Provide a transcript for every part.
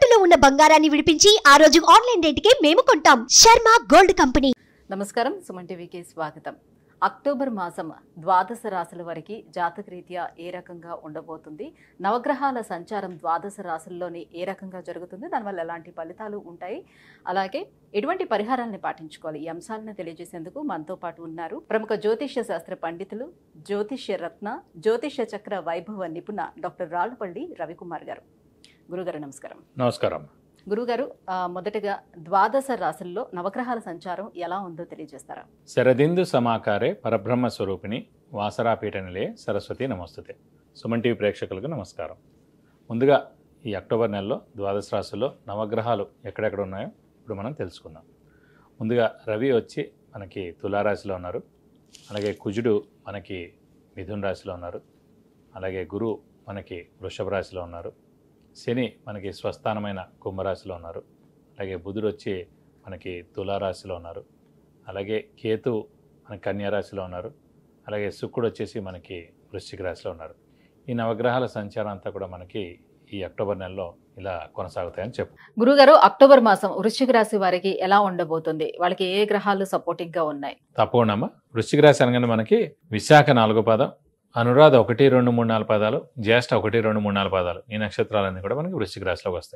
తాకట్టులో ఉన్న బంగారాన్ని విడిపించి ఆ రోజు ఆన్లైన్ రేటుకే మేము కొంటాం శర్మ గోల్డ్ కంపెనీ నమస్కారం సుమన్ టీవీకి స్వాగతం అక్టోబర్ మాసం ద్వాదశ రాశుల వరకు జాతకరీత్యా ఏ రకంగా ఉండబోతుంది నవగ్రహాల సంచారం ద్వాదశ రాశుల్లోని ఏ రకంగా జరుగుతుంది దానివల్ల ఎలాంటి ఫలితాలు ఉంటాయి అలాగే ఎటువంటి పరిహారాలను పాటించుకోవాలి ఈ అంశాలను తెలియజేసేందుకు మనతో పాటు ఉన్నారు ప్రముఖ జ్యోతిష్య శాస్త్ర పండితులు జ్యోతిష్య రత్న జ్యోతిష్య చక్ర వైభవ నిపుణ డాక్టర్ రాళ్ళపల్లి రవికుమార్ గారు గురుగారు నమస్కారం నమస్కారం గురుగారు ఆ, మొదటగా ద్వాదశ రాశుల్లో నవగ్రహాల సంచారం ఎలా ఉందో తెలియజేస్తారా శరదిందు సమాకారే పరబ్రహ్మ స్వరూపిణి వాసరాపీఠ నిలయ సరస్వతి నమస్తుతే సుమన్ టీవీ ప్రేక్షకులకు నమస్కారం ముందుగా ఈ అక్టోబర్ నెలలో ద్వాదశ రాశుల్లో నవగ్రహాలు ఎక్కడెక్కడ ఉన్నాయో ఇప్పుడు మనం తెలుసుకుందాం ముందుగా రవి వచ్చి మనకి తులారాశిలో ఉన్నారు అలాగే కుజుడు మనకి మిథున్ రాశిలో ఉన్నారు అలాగే గురు మనకి వృషభ రాశిలో ఉన్నారు శని మనకి స్వస్థానమైన కుంభరాశిలో ఉన్నారు అలాగే బుధుడు వచ్చి మనకి తులారాశిలో ఉన్నారు అలాగే కేతు మన కన్యా రాశిలో ఉన్నారు అలాగే శుక్రుడు వచ్చేసి మనకి వృశ్చిక రాశిలో ఉన్నారు ఈ నవగ్రహాల సంచారం అంతా కూడా మనకి ఈ అక్టోబర్ నెలలో ఇలా కొనసాగుతాయని చెప్పు గురుగారు అక్టోబర్ మాసం వృశ్చిక రాశి వారికి ఎలా ఉండబోతుంది వాళ్ళకి ఏ గ్రహాలు సపోర్టింగ్ గా ఉన్నాయి తప్పకుండా అమ్మా వృశ్చిక రాశి అనగానే మనకి విశాఖ నాలుగో పదం అనురాధ ఒకటి రెండు మూడు నాలుగు పదాలు జ్యేష్ఠ ఒకటి రెండు మూడు నాలుగు పదాలు ఈ నక్షత్రాలన్నీ కూడా మనకి వృశ్చిక రాశిలోకి వస్తాయి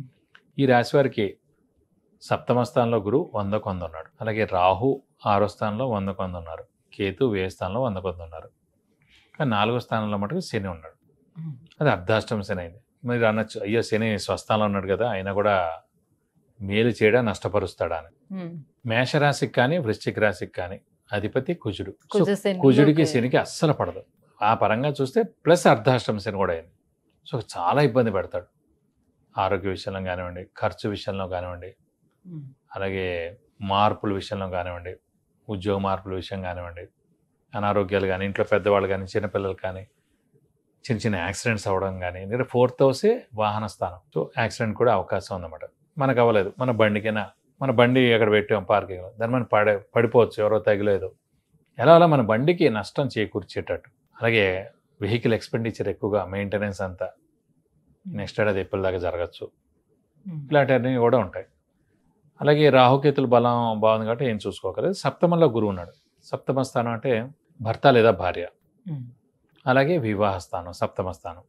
ఈ రాశి వారికి సప్తమ స్థానంలో గురువు వంద కొంద ఉన్నాడు అలాగే రాహు ఆరో స్థానంలో వంద కొంద ఉన్నారు కేతు వ్యయ స్థానంలో వంద కొంద ఉన్నారు కానీ నాలుగో స్థానంలో మటుకు శని ఉన్నాడు అది అర్ధాష్టమ శని అయింది మీరు అనొచ్చు అయ్యో శని స్వస్థానంలో ఉన్నాడు కదా అయినా కూడా మేలు చేయడా నష్టపరుస్తాడా అని మేషరాశికి కానీ వృశ్చిక రాశికి కానీ అధిపతి కుజుడు సో కుజ శని కుజుడికి ఓకే. శనికి అస్సలు పడదు ఆ పరంగా చూస్తే ప్లస్ అర్ధాష్టమ శని కూడా అయింది సో చాలా ఇబ్బంది పెడతాడు ఆరోగ్య విషయంలో కానివ్వండి ఖర్చు విషయంలో కానివ్వండి ఉమ్. అలాగే మార్పుల విషయంలో కానివ్వండి ఉద్యోగ మార్పుల విషయం కానివ్వండి అనారోగ్యాలు కానీ ఇంట్లో పెద్దవాళ్ళు కానీ చిన్నపిల్లలు కానీ చిన్న చిన్న యాక్సిడెంట్స్ అవ్వడం కానీ ఎందుకంటే ఫోర్త్ హౌసే వాహన స్థానం సో యాక్సిడెంట్ కూడా అవకాశం ఉందన్నమాట మనకు అవ్వలేదు మన బండికైనా మన బండి ఎక్కడ పెట్టాం పార్కింగ్లో దాని మనం పడే పడిపోవచ్చు ఎవరో తగిలేదు ఎలా అలా మన బండికి నష్టం చేకూర్చేటట్టు అలాగే వెహికల్ ఎక్స్పెండిచర్ ఎక్కువగా మెయింటెనెన్స్ అంతా నెక్స్ట్ ఏడాది ఏప్రిల్ దాకా జరగచ్చు ఉమ్. ఇలాంటివన్నీ కూడా ఉంటాయి అలాగే రాహుకేతుల బలం బాగుంది కాబట్టి ఏం చూసుకోకలేదు సప్తమంలో గురువు ఉన్నాడు సప్తమ స్థానం అంటే భర్త లేదా భార్య ఉమ్. అలాగే వివాహ స్థానం సప్తమ స్థానం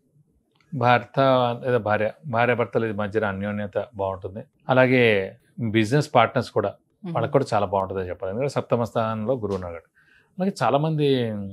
భర్త లేదా భార్య భార్య భర్తల మధ్యన అన్యోన్యత బాగుంటుంది అలాగే బిజినెస్ పార్ట్నర్స్ కూడా వాళ్ళకి కూడా చాలా బాగుంటుందని చెప్పాలి ఎందుకంటే సప్తమ స్థానంలో గురువు ఉన్నాడు అలాగే చాలామంది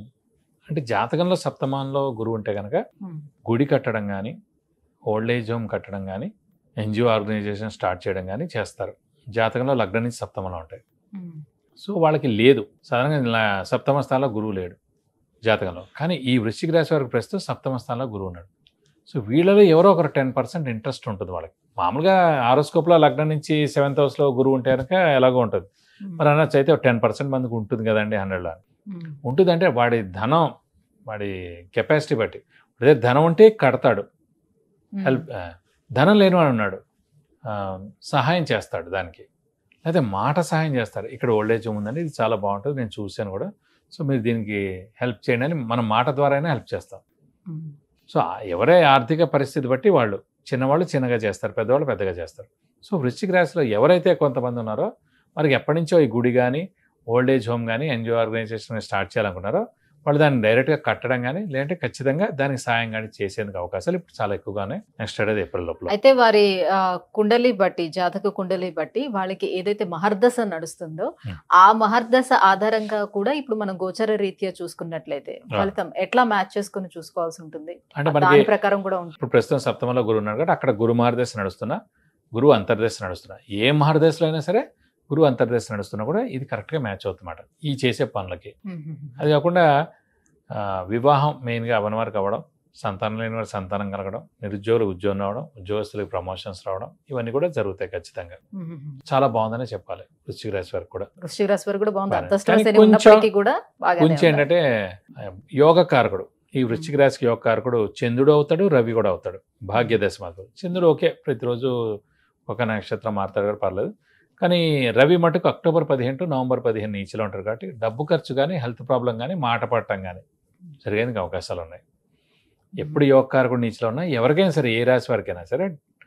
అంటే జాతకంలో సప్తమంలో గురువు ఉంటే కనుక ఉమ్. గుడి కట్టడం కానీ ఓల్డ్ ఏజ్ హోమ్ కట్టడం కానీ ఎన్జిఓ ఆర్గనైజేషన్ స్టార్ట్ చేయడం కానీ చేస్తారు జాతకంలో లగ్నం నుంచి సప్తమంలో ఉంటాయి ఉమ్. సో వాళ్ళకి లేదు సాధారణంగా ఇలా సప్తమ స్థానంలో గురువు లేడు జాతకంలో కానీ ఈ వృశ్చిక రాశి వారికి ప్రస్తుతం సప్తమ స్థానంలో గురువు ఉన్నాడు సో వీళ్ళలో ఎవరో ఒకరు టెన్ పర్సెంట్ ఇంట్రెస్ట్ ఉంటుంది వాళ్ళకి మామూలుగా ఆరోస్కోప్లో లగ్నం నుంచి సెవెంత్ హౌస్లో గురువు ఉంటే కనుక ఎలాగో ఉంటుంది మరి అనొచ్చు అయితే టెన్ పర్సెంట్ మందికి ఉంటుంది కదండి హండ్రెడ్లో ఉమ్. ఉంటుందంటే వాడి ధనం వాడి కెపాసిటీ బట్టి అదే ధనం ఉంటే కడతాడు ఉమ్. హెల్ప్ ఆ, ధనం లేనివాడు ఉన్నాడు ఆ, సహాయం చేస్తాడు దానికి అయితే మాట సహాయం చేస్తాడు ఇక్కడ ఓల్డ్ ఏజ్ ఉందండి ఇది చాలా బాగుంటుంది నేను చూశాను కూడా సో మీరు దీనికి హెల్ప్ చేయండి అని మన మాట ద్వారా అయినా హెల్ప్ చేస్తాం ఉమ్. సో ఆ ఎవరే ఆర్థిక పరిస్థితి బట్టి వాళ్ళు చిన్నవాళ్ళు చిన్నగా చేస్తారు పెద్దవాళ్ళు పెద్దగా చేస్తారు సో వృశ్చిక రాశిలో ఎవరైతే కొంతమంది ఉన్నారో వారికి ఎప్పటి నుంచో ఈ గుడి కానీ ఓల్డ్ ఏజ్ హోమ్ కానీ ఎన్జిఓ ఆర్గనైజేషన్ స్టార్ట్ చేయాలనుకున్నారో వాళ్ళు దాన్ని డైరెక్ట్గా కట్టడం కానీ లేదంటే ఖచ్చితంగా దానికి సాయం కానీ చేసేందుకు అవకాశాలు ఇప్పుడు చాలా ఎక్కువగానే నెక్స్ట్ ఏడాది ఏప్రిల్ లోపల అయితే వారి ఆ, కుండలి బట్టి జాతక కుండలి బట్టి వాళ్ళకి ఏదైతే మహర్దశ నడుస్తుందో Hmm. ఆ మహర్దశ ఆధారంగా కూడా ఇప్పుడు మనం గోచర రీత్యా చూసుకున్నట్లయితే ఫలితం ఎట్లా మ్యాచ్ చేసుకుని చూసుకోవాల్సి ఉంటుంది అంటే దాని మనకి ప్రకారం కూడా ఉంటుంది ఇప్పుడు ప్రస్తుతం సప్తమంలో గురువు ఉన్నాడు కాబట్టి అక్కడ గురు మహర్దశ నడుస్తున్నా గురువు అంతర్దశ నడుస్తున్నా ఏ మహర్దశలో అయినా సరే గురువు అంతర్దశ నడుస్తున్నా కూడా ఇది కరెక్ట్గా మ్యాచ్ అవుతుందన్నమాట ఈ చేసే పనులకి అది కాకుండా ఆ, వివాహం మెయిన్గా అవని వారికి అవ్వడం సంతానం లేని వారికి సంతానం కలగడం నిరుద్యోగులు ఉద్యోగం రావడం ఉద్యోగస్తులకు ప్రమోషన్స్ రావడం ఇవన్నీ కూడా జరుగుతాయి ఖచ్చితంగా చాలా బాగుందనే చెప్పాలి వృశ్చిక రాశి వారికి కూడా వృశ్చిక రాశి వారు కూడా బాగుంది బాగానే. అంతష్టమ కానీ శని కొంచెం- ఉన్నప్పటికీ కూడా బాగానే కొంచెం ఉంది. ఏంటంటే ఆ, యోగ కారకుడు ఈ వృశ్చిక రాశికి యోగ కారకుడు చంద్రుడు అవుతాడు రవి కూడా అవుతాడు భాగ్య దశమాకు చంద్రుడు ఓకే ప్రతిరోజు ఒక నక్షత్రం మారుతాడు కూడా పర్లేదు కానీ రవి మటుకు అక్టోబర్ పదిహేను టు నవంబర్ పదిహేను నీచిలో ఉంటారు కాబట్టి డబ్బు ఖర్చు కానీ హెల్త్ ప్రాబ్లం కానీ మాట పడటం కానీ జరిగేందుకు అవకాశాలు ఉన్నాయి ఎప్పుడు యోగకారకుడు నీచిలో ఉన్నా ఎవరికైనా సరే ఏ రాశి వారికైనా సరే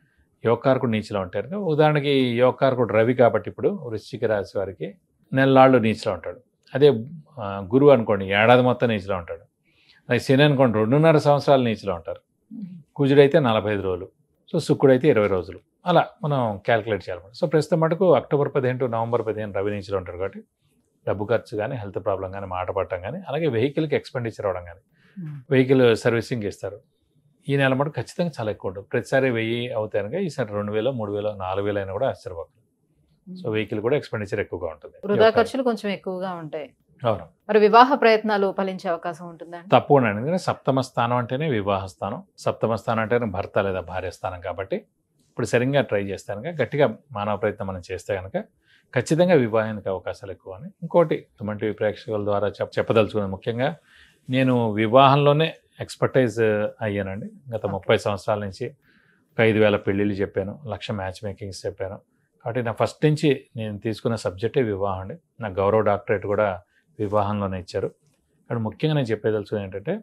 యోగకారకుడు నీచిలో ఉంటారు కదా, ఉదాహరణకి యోగకారకుడు రవి కాబట్టి ఇప్పుడు వృశ్చిక రాశి వారికి నెలలాళ్ళు నీచిలో ఉంటాడు అదే ఆ, గురువు అనుకోండి ఏడాది మొత్తం నీచిలో ఉంటాడు అలాగే శని అనుకోండి రెండున్నర సంవత్సరాలు నీచిలో ఉంటారు కుజుడైతే నలభై ఐదు రోజులు సో శుక్రుడైతే ఇరవై రోజులు అలా మనం క్యాలిక్యులేట్ చేయాలన్నమాట సో ప్రస్తుతం మటుకు అక్టోబర్ పదిహేను టు నవంబర్ పదిహేను రవి నీచిలో ఉంటారు కాబట్టి డబ్బు ఖర్చు కానీ హెల్త్ ప్రాబ్లం కానీ మాట పట్టడం కానీ అలాగే వెహికల్కి ఎక్స్పెండిచర్ అవ్వడం కానీ వెహికల్ సర్వీసింగ్ ఇస్తారు ఈ నెల మటు ఖచ్చితంగా చాలా ఎక్కువ ఉంటుంది ప్రతిసారి వెయ్యి అవుతాయి కనుక ఈసారి రెండు వేలు మూడు వేలు నాలుగు వేలు అయినా కూడా ఆశ్చర్యపోతుంది సో వెహికల్ కూడా ఎక్స్పెండిచర్ ఎక్కువగా ఉంటుంది వృధా ఖర్చులు కొంచెం ఎక్కువగా ఉంటాయి అవును మరి వివాహ ప్రయత్నాలు ఫలించే అవకాశం ఉంటుందా తప్పకుండా ఎందుకంటే సప్తమ స్థానం అంటేనే వివాహ స్థానం సప్తమ స్థానం అంటేనే భర్త లేదా భార్య స్థానం కాబట్టి ఇప్పుడు సరిగ్గా ట్రై చేస్తే కనుక గట్టిగా మానవ ప్రయత్నం మనం చేస్తే కనుక ఖచ్చితంగా వివాహానికి అవకాశాలు ఎక్కువ అని ఇంకోటి ఇటువంటి ప్రేక్షకుల ద్వారా చెప్ చెప్పదలుచుకున్నది ముఖ్యంగా నేను వివాహంలోనే ఎక్స్పర్టైజ్ అయ్యానండి గత ముప్పై సంవత్సరాల నుంచి ఒక ఐదు వేల పెళ్ళిళ్ళు చెప్పాను లక్ష మ్యాచ్ మేకింగ్స్ చెప్పాను కాబట్టి నా ఫస్ట్ నుంచి నేను తీసుకున్న సబ్జెక్టే వివాహం అండి నా గౌరవ డాక్టరేట్ కూడా వివాహంలోనే ఇచ్చారు ఇక్కడ ముఖ్యంగా నేను చెప్పేదలుచుకుని ఏంటంటే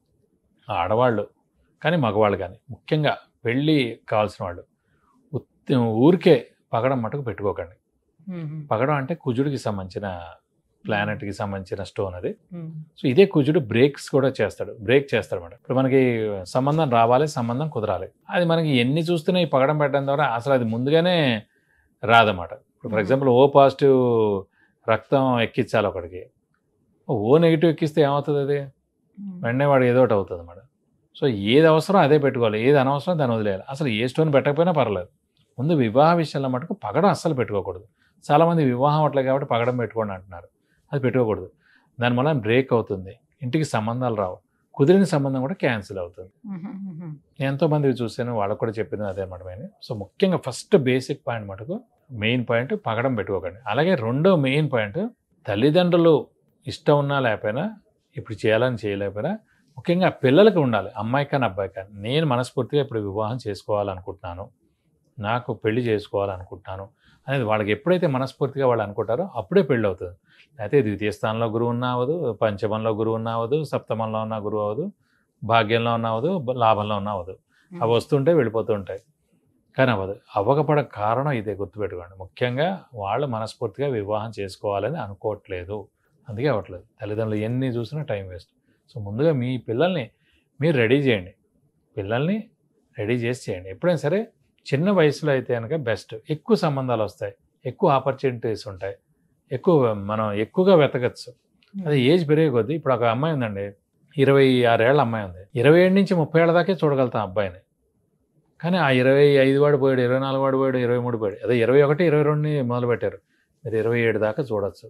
ఆడవాళ్ళు కానీ మగవాళ్ళు కానీ ముఖ్యంగా పెళ్ళి కావాల్సిన వాళ్ళు ఉత్తి ఊరికే పగడం మటుకు పెట్టుకోకండి పగడం అంటే కుజుడికి సంబంధించిన ప్లానెట్కి సంబంధించిన స్టోన్ అది సో ఇదే కుజుడు బ్రేక్స్ కూడా చేస్తాడు బ్రేక్ చేస్తాడు మేడం ఇప్పుడు మనకి సంబంధం రావాలి సంబంధం కుదరాలి అది మనకి ఎన్ని చూస్తూనే ఈ పగడం పెట్టడం ద్వారా అసలు అది ముందుగానే రాదన్నమాట ఇప్పుడు ఫర్ ఎగ్జాంపుల్ ఓ పాజిటివ్ రక్తం ఎక్కించాలి ఒకడికి ఓ నెగిటివ్ ఎక్కిస్తే ఏమవుతుంది అది వెంటనే వాడు ఏదో ఒకటి అవుతుంది అన్నమాట సో ఏది అవసరం అదే పెట్టుకోవాలి ఏది అనవసరం దాన్ని వదిలేయాలి అసలు ఏ స్టోన్ పెట్టకపోయినా పర్లేదు ముందు వివాహ విషయంలో మటుకు పగడం అస్సలు పెట్టుకోకూడదు చాలామంది వివాహం అట్లే కాబట్టి పగడం పెట్టుకోండి అంటున్నారు అది పెట్టుకోకూడదు దానివల్ల బ్రేక్ అవుతుంది ఇంటికి సంబంధాలు రావు కుదిరిన సంబంధం కూడా క్యాన్సిల్ అవుతుంది నేను ఎంతోమంది చూశాను వాళ్ళకు కూడా చెప్పింది అదే అనమాట మెయిన్ సో ముఖ్యంగా ఫస్ట్ బేసిక్ పాయింట్ మటుకు మెయిన్ పాయింట్ పగడం పెట్టుకోకండి అలాగే రెండో మెయిన్ పాయింట్ తల్లిదండ్రులు ఇష్టం ఉన్నా లేకపోయినా ఇప్పుడు చేయాలని చేయలేకపోయినా ముఖ్యంగా పిల్లలకి ఉండాలి అమ్మాయి కానీ అబ్బాయి కానీ నేను మనస్ఫూర్తిగా ఇప్పుడు వివాహం చేసుకోవాలనుకుంటున్నాను నాకు పెళ్లి చేసుకోవాలనుకుంటున్నాను అనేది వాళ్ళకి ఎప్పుడైతే మనస్ఫూర్తిగా వాళ్ళు అనుకుంటారో అప్పుడే పెళ్ళి అవుతుంది అయితే ద్వితీయ స్థానంలో గురువు ఉన్న అవ్వదు పంచమంలో గురువు ఉన్న అవ్వదు సప్తమంలో ఉన్న గురువు అవ్వదు భాగ్యంలో ఉన్న అవ్వదు లాభంలో ఉన్న అవ్వదు అవి వస్తుంటే వెళ్ళిపోతూ ఉంటాయి కానీ అవ్వదు అవ్వకపోవడం కారణం ఇదే గుర్తుపెట్టుకోండి ముఖ్యంగా వాళ్ళు మనస్ఫూర్తిగా వివాహం చేసుకోవాలని అనుకోవట్లేదు అందుకే అవ్వట్లేదు తల్లిదండ్రులు ఎన్ని చూసినా టైం వేస్ట్ సో ముందుగా మీ పిల్లల్ని మీరు రెడీ చేయండి పిల్లల్ని రెడీ చేసి చేయండి ఎప్పుడైనా సరే చిన్న వయసులో అయితే కనుక బెస్ట్ ఎక్కువ సంబంధాలు వస్తాయి ఎక్కువ ఆపర్చునిటీస్ ఉంటాయి ఎక్కువ మనం ఎక్కువగా వెతకచ్చు అదే ఏజ్ పెరిగే కొద్దీ ఇప్పుడు ఒక అమ్మాయి ఉందండి ఇరవై ఆరేళ్ళ అమ్మాయి ఉంది ఇరవై ఏడు నుంచి ముప్పై ఏళ్ళ దాకే చూడగలుగుతాం అబ్బాయిని కానీ ఆ ఇరవై ఐదు వాడు పోయాడు ఇరవై నాలుగు వాడు పోయాడు ఇరవై మూడు పోయాడు అదే ఇరవై ఒకటి ఇరవై రెండుని మొదలుపెట్టారు మీరు ఇరవై ఏడు దాకా చూడొచ్చు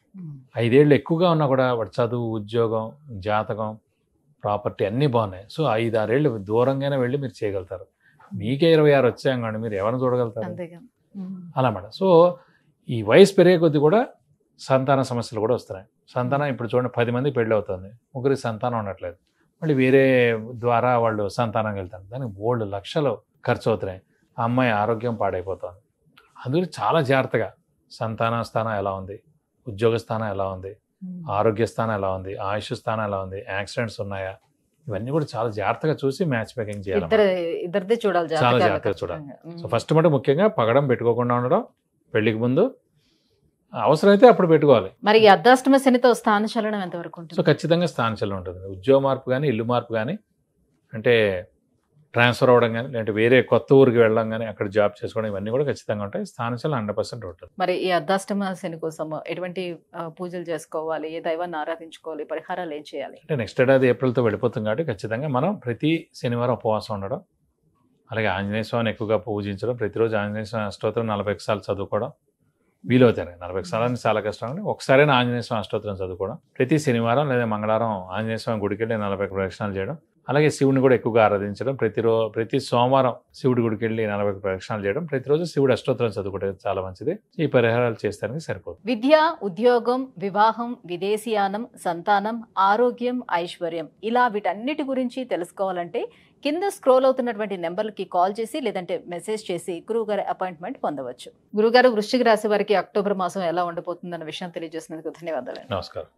ఐదేళ్ళు ఎక్కువగా ఉన్నా కూడా వాడు చదువు ఉద్యోగం జాతకం ప్రాపర్టీ అన్నీ బాగున్నాయి సో ఐదు ఆరేళ్ళు దూరంగానే వెళ్ళి మీరు చేయగలుగుతారు మీకే ఇరవై ఆరు వచ్చాయండి మీరు ఎవరిని చూడగలుగుతారు అంతేగా ఉమ్. అలా మేడం సో ఈ వయసు పెరిగే కొద్దీ కూడా సంతాన సమస్యలు కూడా వస్తున్నాయి సంతానం ఇప్పుడు చూడండి పది మంది పెళ్ళి అవుతుంది ముగ్గురికి సంతానం ఉండట్లేదు మళ్ళీ వేరే ద్వారా వాళ్ళు సంతానం వెళ్తారు దానికి బోల్డ్ లక్షలు ఖర్చు అవుతున్నాయి ఆ అమ్మాయి ఆరోగ్యం పాడైపోతుంది అందుకు చాలా జాగ్రత్తగా సంతాన స్థానం ఎలా ఉంది ఉద్యోగ స్థానం ఎలా ఉంది ఉమ్. ఆరోగ్య స్థానం ఎలా ఉంది ఆయుష్ స్థానం ఎలా ఉంది యాక్సిడెంట్స్ ఉన్నాయా ఇవన్నీ కూడా చాలా జాగ్రత్తగా చూసి మ్యాచ్ మేకింగ్ చేయాలి ఇద్దరు ఇద్దరిది చూడాలి చాలా జాతకాలు జాగ్రత్తగా చూడాలి. ఖచ్చితంగా. ఉమ్. సో ఫస్ట్ మటు ముఖ్యంగా పగడం పెట్టుకోకుండా ఉండడం పెళ్లికి ముందు అవసరమైతే అప్పుడు పెట్టుకోవాలి మరి ఈ అర్ధాష్టమ శనితో స్థాన చలనం ఎంతవరకు సో ఉంటుంది ఖచ్చితంగా స్థానచలనం ఉంటుంది ఉద్యోగ మార్పు కానీ ఇల్లు మార్పు కానీ అంటే ట్రాన్స్ఫర్ అవ్వడం కానీ లేదంటే వేరే కొత్త ఊరికి వెళ్ళడం కానీ అక్కడ జాబ్ చేసుకోవడం ఇవన్నీ కూడా ఖచ్చితంగా ఉంటాయి స్థానచలనం హండ్రెడ్ పర్సెంట్ ఉంటుంది మరి ఈ అర్ధాష్టమ శని కోసం ఎటువంటి ఆ, పూజలు చేసుకోవాలి ఏ దైవాన్ని ఆరాధించుకోవాలి పరిహారాలు ఏం చేయాలి అంటే నెక్స్ట్ ఏడాది ఏప్రిల్తో వెళ్ళిపోతుంది కాబట్టి ఖచ్చితంగా మనం ప్రతి శనివారం ఉపవాసం ఉండడం అలాగే ఆంజనేయ స్వామిని ఎక్కువగా పూజించడం ప్రతిరోజు ఆంజనేయ స్వామి అష్టోత్తరం నలభై సార్లు చదువుకోవడం వీలవుతాయి నలభై సార్లు చాలా కష్టం అండి ఒకసారైనా ఆంజనేయ స్వామి అష్టోత్తరం చదువుకోవడం ప్రతి శనివారం లేదా మంగళవారం ఆంజనేయ స్వామి గుడికి వెళ్ళి నలభై ప్రదక్షిణాలు చేయడం అలాగే శివుని కూడా ఎక్కువగా ఆరాధించడం ప్రతిరో ప్రతి సోమవారం శివుడి గుడికి వెళ్ళి నలభై ప్రదక్షిణాలు చేయడం ప్రతిరోజు శివుడు అష్టోత్తరం చదువుకోవడం చాలా మంచిది ఈ పరిహారాలు చేస్తానికి సరిపోతుంది విద్య ఉద్యోగం వివాహం విదేశీయానం సంతానం ఆరోగ్యం ఐశ్వర్యం ఇలా వీటన్నిటి గురించి తెలుసుకోవాలంటే కింద స్క్రోల్ అవుతున్నటువంటి నెంబర్లకి కాల్ చేసి లేదంటే మెసేజ్ చేసి గురువుగారి అపాయింట్మెంట్ పొందవచ్చు గురుగారు వృశ్చిక రాశి వారికి అక్టోబర్ మాసం ఎలా ఉండబోతుందన్న విషయం తెలియజేసినందుకు ధన్యవాదాలు నమస్కారం